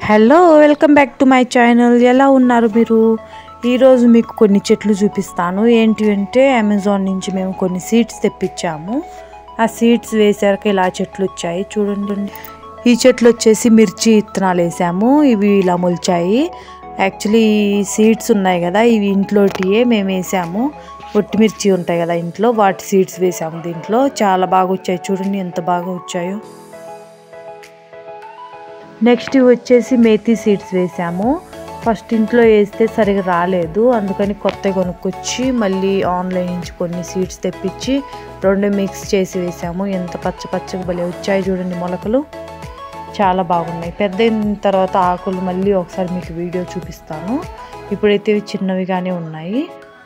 hello welcome back to my channel ఎలా ఉన్నారు మీరు ఈరోజు మీకు కొన్ని చెట్లు చూపిస్తాను ఏంటి అంటే అమెజాన్ నుంచి మేము కొన్ని సీడ్స్ తెప్పించాము ఆ సీడ్స్ వేసాక ఇలా చెట్లు వచ్చాయి చూడండి ఈ చెట్లు వచ్చేసి మిర్చి విత్తనాలు వేసాము ఇవి ఇలా మొలిచాయి యాక్చువల్లీ ఈ సీడ్స్ ఉన్నాయి కదా ఇవి ఇంట్లోటియే మేము వేసాము ఒట్టి మిర్చి ఉంటాయి కదా ఇంట్లో వాటి సీడ్స్ వేసాము దీంట్లో చాలా బాగా వచ్చాయి చూడండి ఎంత బాగా వచ్చాయో నెక్స్ట్ ఇవి వచ్చేసి మేతి సీడ్స్ వేసాము ఫస్ట్ ఇంట్లో వేస్తే సరిగా రాలేదు అందుకని కొత్త కొనుక్కొచ్చి మళ్ళీ ఆన్లైన్ నుంచి కొన్ని సీడ్స్ తెప్పించి రెండు మిక్స్ చేసి వేసాము ఎంత పచ్చ పచ్చగా భలే వచ్చాయి చూడండి మొలకలు చాలా బాగున్నాయి పెద్ద అయిన తర్వాత ఆకులు మళ్ళీ ఒకసారి మీకు వీడియో చూపిస్తాను ఇప్పుడైతే ఇవి చిన్నవిగానే ఉన్నాయి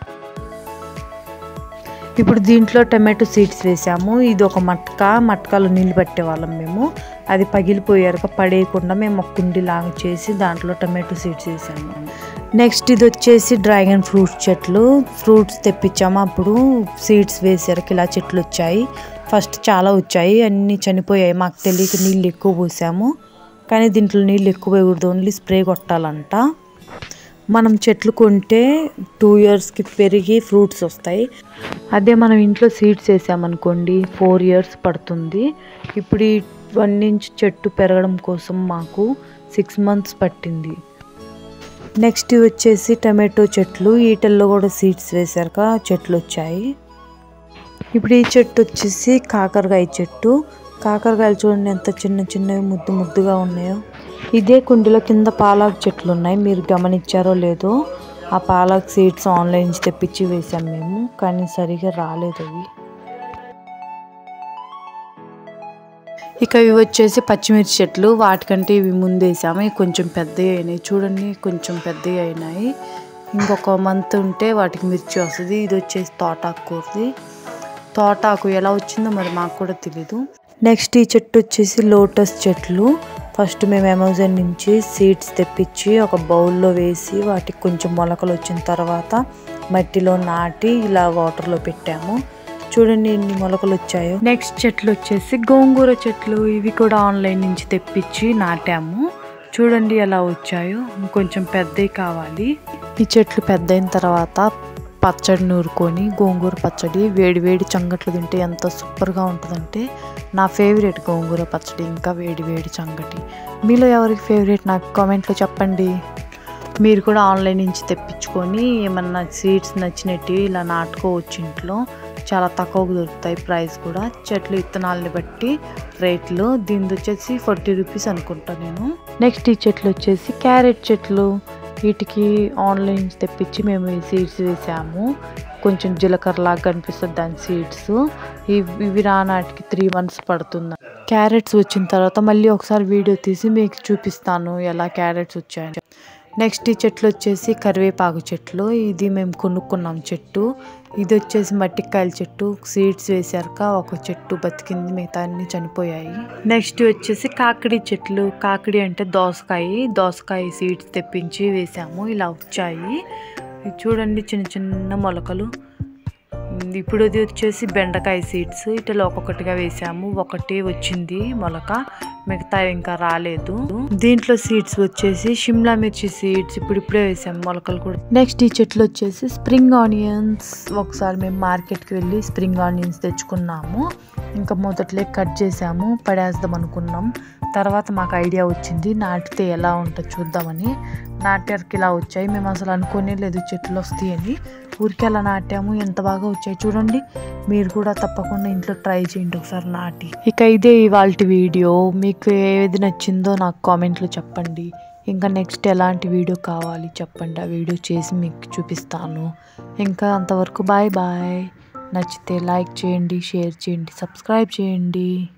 ఇప్పుడు దీంట్లో టమాటో సీడ్స్ వేసాము ఇది ఒక మట్క మట్కాలో నీళ్ళు పట్టేవాళ్ళం మేము అది పగిలిపోయాక పడేయకుండా మేము ఒక కుండి లాగా చేసి దాంట్లో టమాటో సీడ్స్ వేసాము నెక్స్ట్ ఇది వచ్చేసి డ్రాగన్ ఫ్రూట్స్ చెట్లు ఫ్రూట్స్ తెప్పించాము అప్పుడు సీడ్స్ వేసారు ఇలా చెట్లు వచ్చాయి ఫస్ట్ చాలా వచ్చాయి అన్నీ చనిపోయాయి మాకు తెలియక నీళ్ళు ఎక్కువ పోసాము కానీ దీంట్లో నీళ్ళు ఎక్కువ పోయకూడదు ఓన్లీ స్ప్రే కొట్టాలంట మనం చెట్లు కొంటే టూ ఇయర్స్కి పెరిగి ఫ్రూట్స్ వస్తాయి అదే మనం ఇంట్లో సీడ్స్ వేసామనుకోండి ఫోర్ ఇయర్స్ పడుతుంది ఇప్పుడు ఈ వన్ ఇంచ్ చెట్టు పెరగడం కోసం మాకు సిక్స్ మంత్స్ పట్టింది నెక్స్ట్ వచ్చేసి టమాటో చెట్లు వీటిల్లో కూడా సీడ్స్ వేసాక చెట్లు వచ్చాయి ఇప్పుడు ఈ చెట్టు వచ్చేసి కాకరకాయ చెట్టు కాకరకాయలు చూడండి ఎంత చిన్న చిన్నవి ముద్దు ముద్దుగా ఉన్నాయో ఇదే కుండీలో కింద పాలాక్ చెట్లు ఉన్నాయి మీరు గమనించారో లేదో ఆ పాలాక్ సీడ్స్ ఆన్లైన్ నుంచి తెప్పించి వేసాం మేము కానీ సరిగా రాలేదు అవి ఇక ఇవి వచ్చేసి పచ్చిమిర్చి చెట్లు వాటికంటే ఇవి ముందు వేసాము ఇవి కొంచెం పెద్దవి అయినాయి చూడండి కొంచెం పెద్దవి అయినాయి ఇంకొక మంత్ ఉంటే వాటికి మిర్చి వస్తుంది ఇది వచ్చేసి తోటాకు కూరది తోటాకు ఎలా వచ్చిందో మరి మాకు కూడా తెలీదు నెక్స్ట్ ఈ చెట్టు వచ్చేసి లోటస్ చెట్లు ఫస్ట్ మేము అమెజాన్ నుంచి సీడ్స్ తెప్పించి ఒక బౌల్లో వేసి వాటికి కొంచెం మొలకలు వచ్చిన తర్వాత మట్టిలో నాటి ఇలా వాటర్లో పెట్టాము చూడండి ఎన్ని మొలకలు వచ్చాయో నెక్స్ట్ చెట్లు వచ్చేసి గోంగూర చెట్లు ఇవి కూడా ఆన్లైన్ నుంచి తెప్పించి నాటాము చూడండి ఎలా వచ్చాయో కొంచెం పెద్దవి కావాలి ఈ చెట్లు పెద్ద అయిన తర్వాత పచ్చడి నూరుకొని గోంగూర పచ్చడి వేడి వేడి చంగట్లు తింటే ఎంత సూపర్గా ఉంటుందంటే నా ఫేవరెట్ గోంగూర పచ్చడి ఇంకా వేడి వేడి చంగటి మీలో ఎవరికి ఫేవరెట్ నాకు కామెంట్లో చెప్పండి మీరు కూడా ఆన్లైన్ నుంచి తెప్పించుకొని ఏమన్నా సీడ్స్ నచ్చినట్టు ఇలా నాటుకోవచ్చు ఇంట్లో చాలా తక్కువకు దొరుకుతాయి ప్రైస్ కూడా చెట్లు విత్తనాలని బట్టి రేట్లు దీనిది వచ్చేసి ఫార్టీ రూపీస్ అనుకుంటా నేను నెక్స్ట్ ఈ చెట్లు వచ్చేసి క్యారెట్ చెట్లు వీటికి ఆన్లైన్ నుంచి తెప్పించి మేము ఈ సీడ్స్ వేసాము కొంచెం జీలకర్ర లాగా కనిపిస్తుంది దాని సీడ్స్ ఇవి రానాటికి త్రీ మంత్స్ పడుతుంది క్యారెట్స్ వచ్చిన తర్వాత మళ్ళీ ఒకసారి వీడియో తీసి మీకు చూపిస్తాను ఎలా క్యారెట్స్ వచ్చాయని నెక్స్ట్ ఈ చెట్లు వచ్చేసి కరివేపాకు చెట్లు ఇది మేము కొనుక్కున్నాం చెట్టు ఇది వచ్చేసి మట్టికాయల చెట్టు సీడ్స్ వేసాక ఒక చెట్టు బతికింది మిగతా అన్ని చనిపోయాయి నెక్స్ట్ వచ్చేసి కాకిడి చెట్లు కాకిడి అంటే దోసకాయ దోసకాయ సీడ్స్ తెప్పించి వేసాము ఇలా వచ్చాయి ఇది చూడండి చిన్న చిన్న మొలకలు ఇప్పుడు ఇది వచ్చేసి బెండకాయ సీడ్స్ ఇటలో ఒక్కొక్కటిగా వేసాము ఒకటి వచ్చింది మొలక మిగతా ఇంకా రాలేదు దీంట్లో సీడ్స్ వచ్చేసి షిమ్లా మిర్చి సీడ్స్ ఇప్పుడు ఇప్పుడే వేసాము మొలకలు కూడా నెక్స్ట్ ఈ చెట్లు వచ్చేసి స్ప్రింగ్ ఆనియన్స్ ఒకసారి మేము మార్కెట్కి వెళ్ళి స్ప్రింగ్ ఆనియన్స్ తెచ్చుకున్నాము ఇంకా మొదట్లే కట్ చేసాము పడేద్దాం అనుకున్నాం తర్వాత మాకు ఐడియా వచ్చింది నాటితే ఎలా ఉంటుందో చూద్దామని నాటానికి ఇలా వచ్చాయి మేము అసలు అనుకోనే లేదు చెట్లు వస్తాయని ఊరికి అలా నాటాము ఎంత బాగా వచ్చాయి చూడండి మీరు కూడా తప్పకుండా ఇంట్లో ట్రై చేయండి ఒకసారి నాటి ఇక ఇదే ఇవాళ వీడియో మీకు ఏది నచ్చిందో నాకు కామెంట్లో చెప్పండి ఇంకా నెక్స్ట్ ఎలాంటి వీడియో కావాలి చెప్పండి ఆ వీడియో చేసి మీకు చూపిస్తాను ఇంకా అంతవరకు బాయ్ బాయ్ నచ్చితే లైక్ చేయండి షేర్ చేయండి సబ్స్క్రైబ్ చేయండి